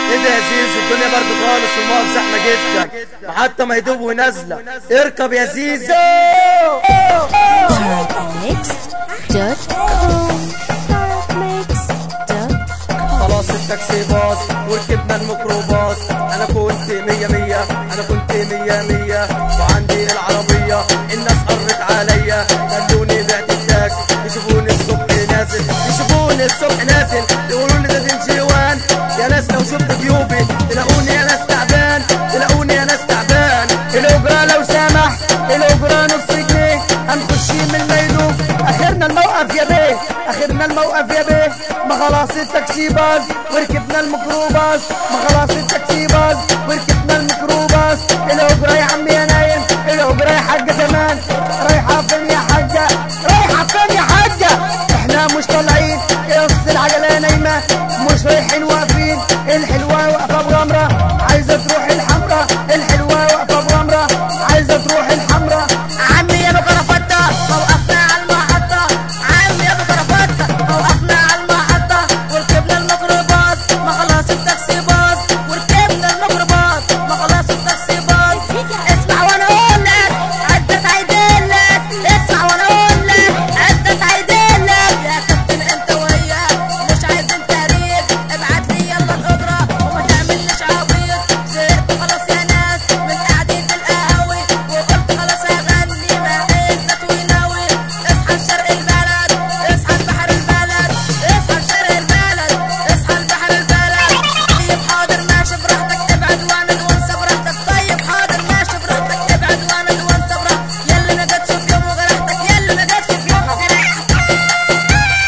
ايه ده يا زيزو الدنيا برد خالص والموقف زحمه جدا وحتى ما يدوب ونازله اركب يا زيزو خلاص التاكسي باص وركبنا الميكروباص انا كنت مية مية انا كنت مية مية وعندي العربية الناس قرت عليا خلوني بعت التاكس يشوفوني الصبح نازل يشوفوني الصبح نازل يقولوا لي ده زنجيوان يا ناس لو شفت جيوبي تلاقوني يا ناس تعبان تلاقوني يا ناس تعبان الاجرة لو سمح الاجرة نص جنيه هنخش من الميدوب اخرنا الموقف يا بيه اخرنا الموقف يا بيه ما خلاص التاكسي باظ وركبنا الميكروباص ما خلاص التاكسي باظ وركبنا الميكروباص الاجرة يا عم يا نايم الاجرة يا حاجة كمان رايحة فين يا حاجة رايحة فين يا حاجة احنا مش طالعين قص العجلة نايمة مش رايحين واقفين الحلوة واقفة بغمرة عايزة تروح الحمرا الحلوة واقفة بغمرة عايزة تروح الحمرا عمي يا ابو كرافته وقفنا على المحطة عمي يا ابو كرافته وقفنا على المحطة وركبنا الميكروباص ما خلاص التاكسي باظ وركبنا الميكروباص ما خلاص التاكسي باظ اسمع وانا اقول لك عدت عيدلك اسمع وانا اقول لك عدت عيدلك يا كابتن انت وياك مش عايزين تاريخ ابعت لي يلا الاجره وما تعملش عبيط زهقت خلاص يا ناس من قعدة القهاوي وقلت خلاص هغني مع عزت وناوي اصحى لشرق البلد اصحى لبحر البلد اصحى لشرق البلد اصحى لبحر البلد طيب حاضر ماشي براحتك ابعد وانا الونسه براحتك طيب حاضر ماشي براحتك ابعد وانا الونسه براحتك يلا ما جاتش في يوم وجرحتك يلا ما جاتش في يوم وجرحتك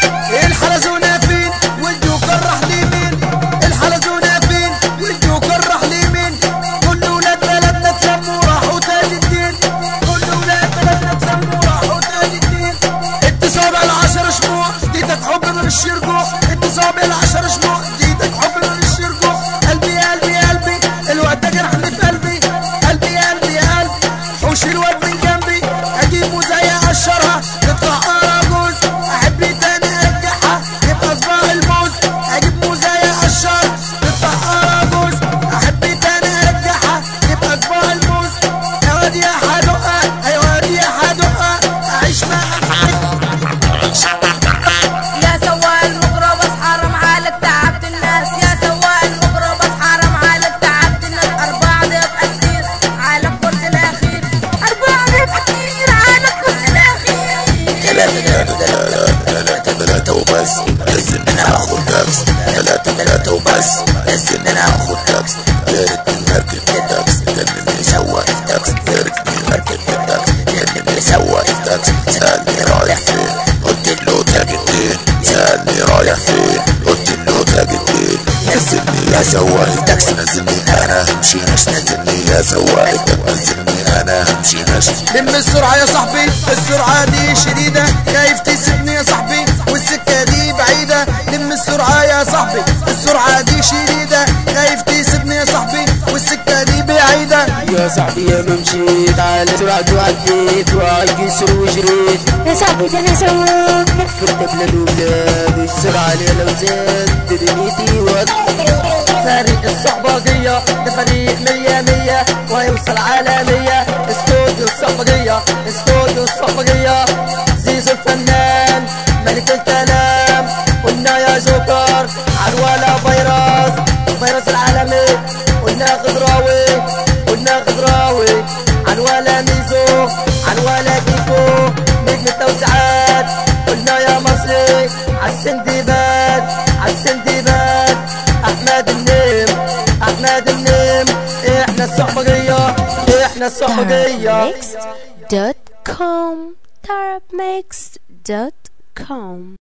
الحلزونة فين والجوكر راح ليمين الحلزونة فين والجوكر راح ليمين كل ولاد بلدنا اتلموا راحوا تاني الدين كل ولاد بلدنا اتلموا راحوا تاني الدين اتصاب العشر شموع ديتك حب من الشرقوع اتصاب العشر شموع ديتك حب من الشرقوع قلبي يا قلبي يا قلبي الوقت ده جرحني في قلبي قلبي يا قلبي يا قلبي حوش الواد من جنبي اجيب موزاية اقشرها تطلع اراجوز احب تاني ارجعها يبقى صباع الموز اجيب موزاية اقشر تطلع اراجوز احب تاني ارجعها يبقى صباع الموز يا واد يا حدقة يا واد يا حدقة اعيش معاك يا سواق الميكروباص حرام عليك تعبت الناس يا سواق الميكروباص حرام عليك تعبت الناس أربعة ده يبقى كتير على الكرسي الأخير أربعة ده يبقى كتير على الكرسي الأخير ثلاثة ثلاثة وبس بس ان انا هاخد تاكس ثلاثة ثلاثة وبس بس ان انا هاخد تاكس ياريتني مركب التاكس كلمني سواق التاكس ياريتني مركب التاكس كلمني سواق التاكس سألني رايح فين قلت له تاجتين سألني رايح فين قلت له تاجتين نزلني يا سواق التاكسي نزلني انا همشي مش نزلني يا سواق التاكسي نزلني انا همشي مش لم السرعة يا صاحبي السرعة دي شديدة خايف تسيبني يا صاحبي والسكة دي بعيدة لم السرعة يا صاحبي السرعة دي شديدة خايف تسيبني يا صاحبي والسكة دي بعيدة يا صاحبي يا ما مشيت على سرعة وعديت وعالجسر وجريت يا صاحبي ده انا سوق فرتك للولاد السرعة لي لو زاد دنيتي وقت فريق الصحبجية ده فريق مية مية وهيوصل عالمية استوديو الصحبجية استوديو الصحبجية زيزو الفنان ملك الكلام قلنا يا جوكر عالولا فيروس الفيروس العالمي قلنا غدراوي قلنا غدراوي عالولا ميزو عالولا ديكو نجم التوسعات قلنا يا مصري عالسندباد عالسندباد احمد النيم احمد النيم احنا الصحبجية احنا الصحبجية Tarabmix.com Tarabmix.com